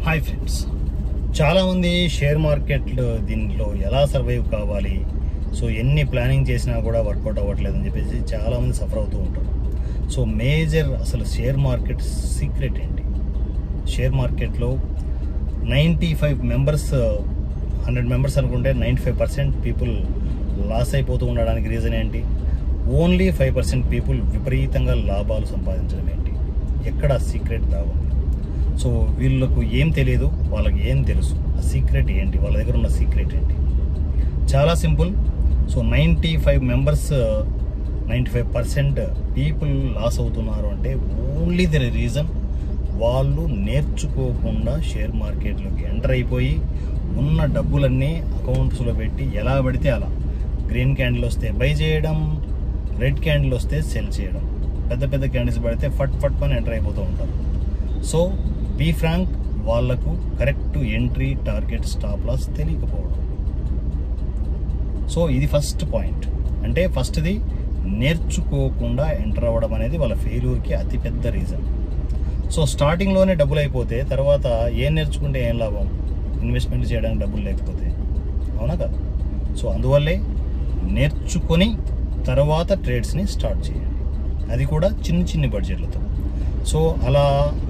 hi friends చాలామంది share మార్కెట్లు దీంట్లో ఎలా సర్వైవ్ కావాలి సో ఎన్ని ప్లానింగ్ చేసినా కూడా వర్కౌట్ అవ్వట్లేదని చెప్పేసి చాలామంది సఫర్ అవుతూ ఉంటారు సో మేజర్ అసలు షేర్ మార్కెట్ సీక్రెట్ ఏంటి షేర్ మార్కెట్లో ninety five members hundred members అనుకుంటే ninety five percent people loss అయిపోతూ ఉండడానికి రీజన్ ఏంటి ఓన్లీ ఫైవ్ పర్సెంట్ పీపుల్ విపరీతంగా లాభాలు సంపాదించడం ఏంటి ఎక్కడ సీక్రెట్ దాగుంది సో వీళ్ళకు ఏం తెలియదు వాళ్ళకి ఏం తెలుసు ఆ సీక్రెట్ ఏంటి వాళ్ళ దగ్గర ఉన్న సీక్రెట్ ఏంటి చాలా simple so ninety five members ninety five percent people loss అవుతున్నారు అంటే ఓన్లీ ద రీజన్ వాళ్ళు నేర్చుకోకుండా షేర్ మార్కెట్లోకి ఎంటర్ అయిపోయి ఉన్న డబ్బులన్నీ అకౌంట్స్లో పెట్టి ఎలా పడితే అలా గ్రీన్ క్యాండిల్ వస్తే బై చేయడం రెడ్ క్యాండిల్ వస్తే సెల్ చేయడం పెద్ద పెద్ద క్యాండిల్స్ పడితే ఫట్ ఫట్ పని ఎంటర్ అయిపోతూ ఉంటారు సో బీ ఫ్రాంక్ వాళ్లకు correct entry target stop loss తెలియకపోవడం సో ఇది ఫస్ట్ పాయింట్ అంటే ఫస్ట్ది నేర్చుకోకుండా ఎంటర్ అవ్వడం అనేది వాళ్ళ ఫెయిల్యూర్కి అతిపెద్ద రీజన్ సో స్టార్టింగ్లోనే డబ్బులు అయిపోతే తర్వాత ఏం నేర్చుకుంటే ఏం లాభం ఇన్వెస్ట్మెంట్ చేయడానికి డబ్బులు లేకపోతే అవునా కదా సో అందువల్లే నేర్చుకొని తర్వాత ట్రేడ్స్ని స్టార్ట్ చేయండి అది కూడా చిన్న చిన్ని బడ్జెట్లతో సో అలా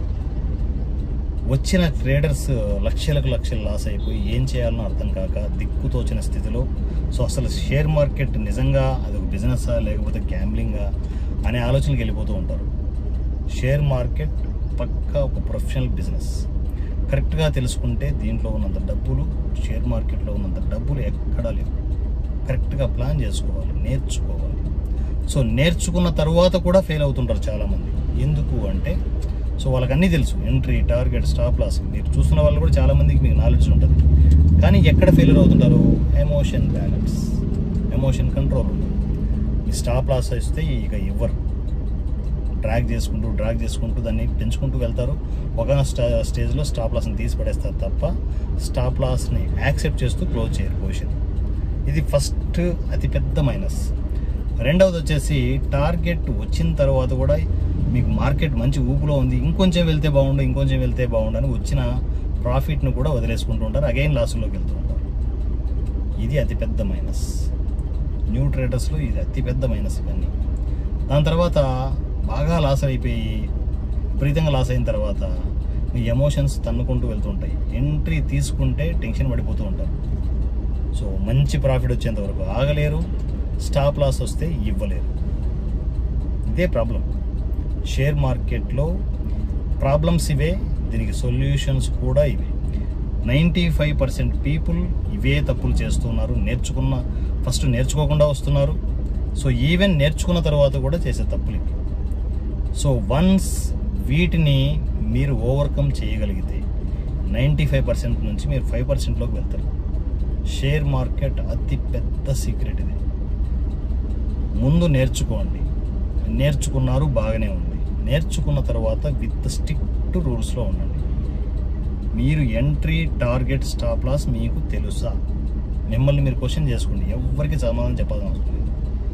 వచ్చిన ట్రేడర్స్ లక్షలకు లక్షలు లాస్ అయిపోయి ఏం చేయాలనో అర్థం కాక దిక్కుతోచిన స్థితిలో సో అసలు షేర్ మార్కెట్ నిజంగా అది ఒక బిజినెస్సా లేకపోతే గ్యాంబ్లింగా అనే ఆలోచనకి వెళ్ళిపోతూ ఉంటారు షేర్ మార్కెట్ పక్కా ఒక ప్రొఫెషనల్ బిజినెస్ కరెక్ట్గా తెలుసుకుంటే దీంట్లో ఉన్నంత డబ్బులు షేర్ మార్కెట్లో ఉన్నంత డబ్బులు ఎక్కడా లేవు కరెక్ట్గా ప్లాన్ చేసుకోవాలి నేర్చుకోవాలి సో నేర్చుకున్న తర్వాత కూడా ఫెయిల్ అవుతుంటారు చాలామంది ఎందుకు అంటే సో వాళ్ళకి అన్నీ తెలుసు ఎంట్రీ టార్గెట్ స్టాప్ లాస్ మీరు చూస్తున్న వాళ్ళు కూడా చాలామందికి మీకు నాలెడ్జ్ ఉంటుంది కానీ ఎక్కడ ఫెయిల్యూర్ అవుతుంటారు ఎమోషన్ బ్యాలెన్స్ ఎమోషన్ కంట్రోల్ ఉంటుంది ఈ స్టాప్ లాస్ వస్తే ఇక ఇవ్వరు డ్రాగ్ చేసుకుంటూ డ్రాగ్ చేసుకుంటూ దాన్ని పెంచుకుంటూ వెళ్తారు ఒక స్టా స్టేజ్లో స్టాప్ లాస్ని తీసి పడేస్తారు తప్ప స్టాప్ లాస్ని యాక్సెప్ట్ చేస్తూ క్లోజ్ చేయరు పొజిషన్ ఇది ఫస్ట్ అతిపెద్ద మైనస్ రెండవది వచ్చేసి టార్గెట్ వచ్చిన తర్వాత కూడా మీకు మార్కెట్ మంచి ఊపులో ఉంది ఇంకొంచెం వెళ్తే బాగుండు ఇంకొంచెం వెళ్తే బాగుండు అని వచ్చిన ప్రాఫిట్ను కూడా వదిలేసుకుంటూ ఉంటారు అగైన్ లాస్లోకి వెళ్తూ ఉంటారు ఇది అతిపెద్ద మైనస్ న్యూ ట్రేడర్స్లో ఇది అతిపెద్ద మైనస్ ఇవన్నీ దాని తర్వాత బాగా లాస్ అయిపోయి విపరీతంగా లాస్ అయిన తర్వాత మీ ఎమోషన్స్ తన్నుకుంటూ వెళ్తుంటాయి ఎంట్రీ తీసుకుంటే టెన్షన్ పడిపోతూ ఉంటారు సో మంచి ప్రాఫిట్ వచ్చేంత వరకు ఆగలేరు స్టాప్ లాస్ వస్తే ఇవ్వలేరు ఇదే ప్రాబ్లం షేర్ మార్కెట్లో ప్రాబ్లమ్స్ ఇవే దీనికి సొల్యూషన్స్ కూడా ఇవే నైంటీ ఫైవ్ పర్సెంట్ పీపుల్ ఇవే తప్పులు చేస్తున్నారు నేర్చుకున్న ఫస్ట్ నేర్చుకోకుండా వస్తున్నారు సో ఈవెన్ నేర్చుకున్న తర్వాత కూడా చేసే తప్పులు ఇవి సో వన్స్ వీటిని మీరు ఓవర్కమ్ చేయగలిగితే నైంటీ ఫైవ్ పర్సెంట్ నుంచి మీరు ఫైవ్ పర్సెంట్లోకి వెళ్తారు షేర్ మార్కెట్ అతి పెద్ద సీక్రెట్ ఇది ముందు నేర్చుకోండి నేర్చుకున్నారు బాగానే ఉంది నేర్చుకున్న తర్వాత విత్ స్ట్రిక్ట్ రూల్స్లో ఉండండి మీరు ఎంట్రీ టార్గెట్ స్టాప్ లాస్ మీకు తెలుసా మిమ్మల్ని మీరు క్వశ్చన్ చేసుకోండి ఎవరికి సమాధానం చెప్పాల్సిన అవసరం లేదు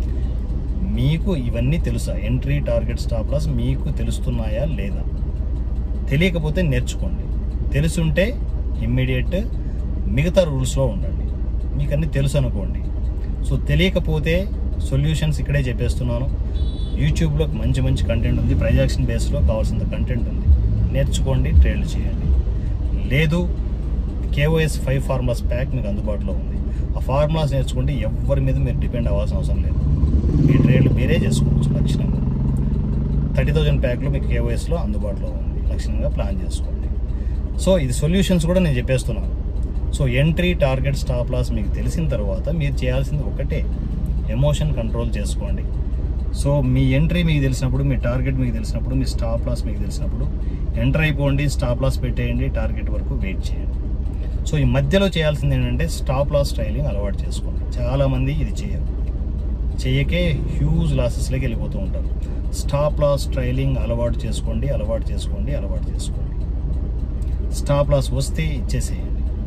మీకు ఇవన్నీ తెలుసా ఎంట్రీ టార్గెట్ స్టాప్ లాస్ మీకు తెలుస్తున్నాయా లేదా తెలియకపోతే నేర్చుకోండి తెలుసుంటే ఇమ్మీడియట్ మిగతా రూల్స్లో ఉండండి మీకు అన్నీ తెలుసు అనుకోండి సో తెలియకపోతే సొల్యూషన్స్ ఇక్కడే చెప్పేస్తున్నాను యూట్యూబ్లో మంచి మంచి కంటెంట్ ఉంది ప్రైజాక్షన్ బేస్లో కావాల్సిన కంటెంట్ ఉంది నేర్చుకోండి ట్రేడ్లు చేయండి లేదు కేఓఎస్ ఫైవ్ ఫార్ములాస్ ప్యాక్ మీకు అందుబాటులో ఉంది ఆ ఫార్ములాస్ నేర్చుకుంటే ఎవరి మీద మీరు డిపెండ్ అవ్వాల్సిన అవసరం లేదు మీ ట్రేడ్లు మీరే చేసుకోవచ్చు లక్షణంగా థర్టీ థౌజండ్ ప్యాక్లో మీకు కేఓఎస్లో అందుబాటులో ఉంది లక్షణంగా ప్లాన్ చేసుకోండి సో ఇది సొల్యూషన్స్ కూడా నేను చెప్పేస్తున్నాను so entry target stop loss మీకు తెలిసిన తర్వాత మీరు చేయాల్సింది ఒకటే ఎమోషన్ కంట్రోల్ చేసుకోండి సో మీ ఎంట్రీ మీకు తెలిసినప్పుడు మీ టార్గెట్ మీకు తెలిసినప్పుడు మీ స్టాప్ లాస్ మీకు తెలిసినప్పుడు ఎంటర్ అయిపోండి స్టాప్ లాస్ పెట్టేయండి టార్గెట్ వరకు వెయిట్ చేయండి సో ఈ మధ్యలో చేయాల్సింది ఏంటంటే స్టాప్ లాస్ స్టైలింగ్ అలవాటు చేసుకోండి చాలామంది ఇది చేయరు చేయకే హ్యూజ్ లాసెస్లోకి వెళ్ళిపోతూ ఉంటారు స్టాప్ లాస్ ట్రైలింగ్ అలవాటు చేసుకోండి అలవాటు చేసుకోండి అలవాటు చేసుకోండి స్టాప్ లాస్ వస్తే ఇచ్చేసేయండి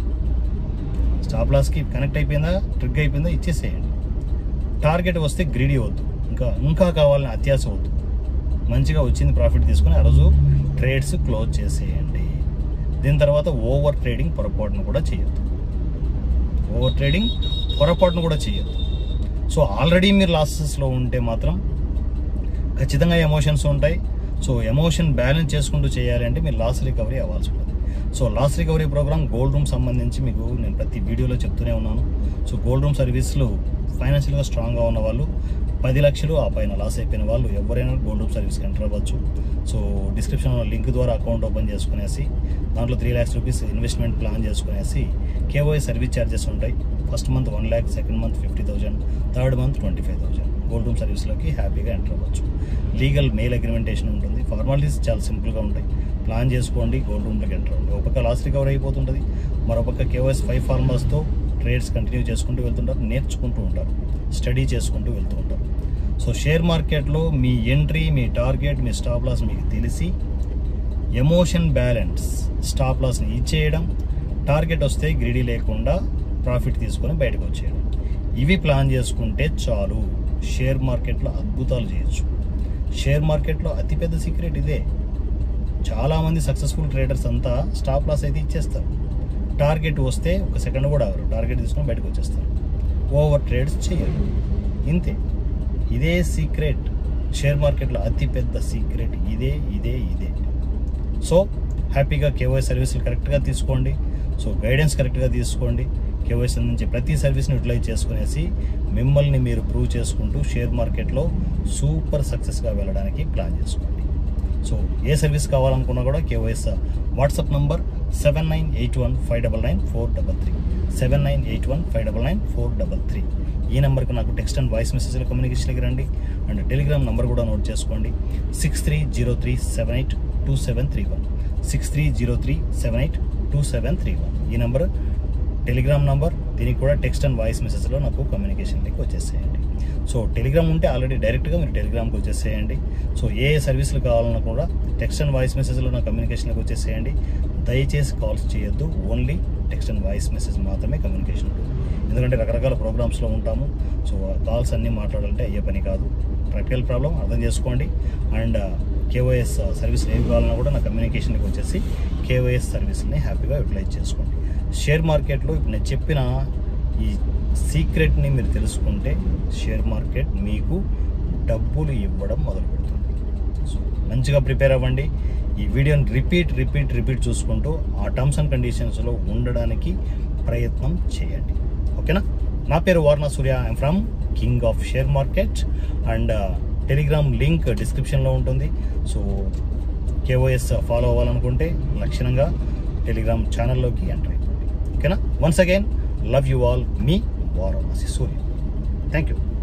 స్టాప్ లాస్కి కనెక్ట్ అయిపోయిందా ట్రిగ్ అయిపోయిందా ఇచ్చేసేయండి టార్గెట్ వస్తే గ్రీడీ వద్దు ఇంకా ఇంకా కావాలని అత్యాశ వద్దు మంచిగా వచ్చింది ప్రాఫిట్ తీసుకొని ఆ రోజు ట్రేడ్స్ క్లోజ్ చేసేయండి దీని తర్వాత ఓవర్ ట్రేడింగ్ పొరపాటును కూడా చేయొద్దు ఓవర్ ట్రేడింగ్ పొరపాటును కూడా చేయొద్దు సో ఆల్రెడీ మీరు లాసెస్లో ఉంటే మాత్రం ఖచ్చితంగా ఎమోషన్స్ ఉంటాయి సో ఎమోషన్ బ్యాలెన్స్ చేసుకుంటూ చేయాలి అంటే మీరు లాస్ రికవరీ అవ్వాల్సి ఉంటుంది so loss recovery program gold room సంబంధించి మీకు నేను ప్రతి వీడియోలో చెప్తూనే ఉన్నాను సో గోల్డ్ రూమ్ సర్వీస్లు ఫైనాన్షియల్గా స్ట్రాంగ్గా ఉన్న వాళ్ళు పది లక్షలు ఆ పైన లాస్ అయిపోయిన వాళ్ళు ఎవరైనా గోల్డ్ రూమ్ సర్వీస్కి ఎంటర్ అవ్వచ్చు సో డిస్క్రిప్షన్లో లింక్ ద్వారా అకౌంట్ ఓపెన్ చేసుకునేసి దాంట్లో three lakhs rupees investment plan చేసుకునేసి కేవై సర్వీస్ ఛార్జెస్ ఉంటాయి first month one lakh second month fifty thousand third month twenty five thousand gold room సర్వీస్లోకి హ్యాపీగా ఎంటర్ అవ్వచ్చు లీగల్ మెయిల్ అగ్రిమెంటేషన్ ఉంటుంది ఫార్మాలిటీస్ చాలా సింపుల్గా ఉంటాయి ప్లాన్ చేసుకోండి గోల్డ్ రూమ్లోకి ఎంటర్ అవ్వండి ఒక పక్క లాస్ రికవర్ అయిపోతుంటుంది మరోపక్క కేవైఎస్ ఫైవ్ ఫార్మర్స్తో ట్రేడ్స్ కంటిన్యూ చేసుకుంటూ వెళ్తుంటారు నేర్చుకుంటూ ఉంటారు స్టడీ చేసుకుంటూ వెళ్తూ ఉంటారు సో షేర్ మార్కెట్లో మీ ఎంట్రీ మీ టార్గెట్ మీ స్టాప్ లాస్ మీకు తెలిసి ఎమోషన్ బ్యాలెన్స్ స్టాప్ లాస్ని ఇచ్చేయడం టార్గెట్ వస్తే గ్రిడీ లేకుండా ప్రాఫిట్ తీసుకొని బయటకు వచ్చేయడం ఇవి ప్లాన్ చేసుకుంటే చాలు షేర్ మార్కెట్లో అద్భుతాలు చేయొచ్చు షేర్ మార్కెట్లో అతిపెద్ద సీక్రెట్ ఇదే చాలామంది సక్సెస్ఫుల్ ట్రేడర్స్ అంతా స్టాప్ లాస్ అయితే ఇచ్చేస్తారు టార్గెట్ వస్తే ఒక సెకండ్ కూడా ఆగరు టార్గెట్ తీసుకొని బయటకు వచ్చేస్తారు ఓవర్ ట్రేడ్స్ చేయరు ఇంతే ఇదే సీక్రెట్ షేర్ మార్కెట్లో అతిపెద్ద సీక్రెట్ ఇదే ఇదే ఇదే సో హ్యాపీగా కేవై సర్వీసులు కరెక్ట్గా తీసుకోండి సో గైడెన్స్ కరెక్ట్గా తీసుకోండి కేవైసీ నుంచి ప్రతి సర్వీస్ని యూటిలైజ్ చేసుకునేసి మిమ్మల్ని మీరు ప్రూవ్ చేసుకుంటూ షేర్ మార్కెట్లో సూపర్ సక్సెస్గా వెళ్ళడానికి ప్లాన్ చేసుకోండి సో ఏ సర్వీస్ కావాలనుకున్నా కూడా KYS WhatsApp number seven nine eight one five double nine four double three seven nine eight one five double nine four double three ఈ నెంబర్కి నాకు టెక్స్ట్ అండ్ వాయిస్ మెసేజ్ల కమ్యూనికేషన్కి రండి అండ్ టెలిగ్రామ్ నెంబర్ కూడా note చేసుకోండి six three zero three seven eight two seven three one six three zero three seven eight two seven three one ఈ number Telegram number దీనికి కూడా టెక్స్ట్ అండ్ వాయిస్ మెసేజ్లో నాకు కమ్యూనికేషన్కి వచ్చేసేయండి సో టెలిగ్రామ్ ఉంటే already డైరెక్ట్గా మీరు టెలిగ్రామ్కి వచ్చేసేయండి సో ఏ ఏ సర్వీసులు కావాలన్నా కూడా టెక్స్ట్ అండ్ వాయిస్ మెసేజ్లో నా కమ్యూనికేషన్కి వచ్చేసేయండి దయచేసి కాల్స్ చేయొద్దు only text and voice message మాత్రమే కమ్యూనికేషన్ ఉంటుంది ఎందుకంటే రకరకాల ప్రోగ్రామ్స్లో ఉంటాము సో కాల్స్ అన్నీ మాట్లాడాలంటే అయ్యే పని కాదు ప్రాక్టికల్ ప్రాబ్లం అర్థం చేసుకోండి అండ్ కేవైఎస్ సర్వీసులు ఏవి కావాలన్నా కూడా నా కమ్యూనికేషన్కి వచ్చేసి కేవైఎస్ సర్వీస్ని హ్యాపీగా యూటిలైజ్ చేసుకోండి షేర్ మార్కెట్లో ఇప్పుడు నేను చెప్పిన ఈ సీక్రెట్ని మీరు తెలుసుకుంటే షేర్ మార్కెట్ మీకు డబ్బులు ఇవ్వడం మొదలు పెడుతుంది సో మంచిగా ప్రిపేర్ అవ్వండి ఈ వీడియోని రిపీట్ రిపీట్ రిపీట్ చూసుకుంటూ ఆ టర్మ్స్ అండ్ కండిషన్స్లో ఉండడానికి ప్రయత్నం చేయండి ఓకేనా నా పేరు Varna Surya I'm from king of share market and Telegram link డిస్క్రిప్షన్లో ఉంటుంది సో కేఓఎస్ ఫాలో అవ్వాలనుకుంటే లక్షణంగా టెలిగ్రామ్ ఛానల్లోకి ఎంటర్ అయిపోండి ఓకేనా once again love you all మీ వారణాసి సూర్య థ్యాంక్ యూ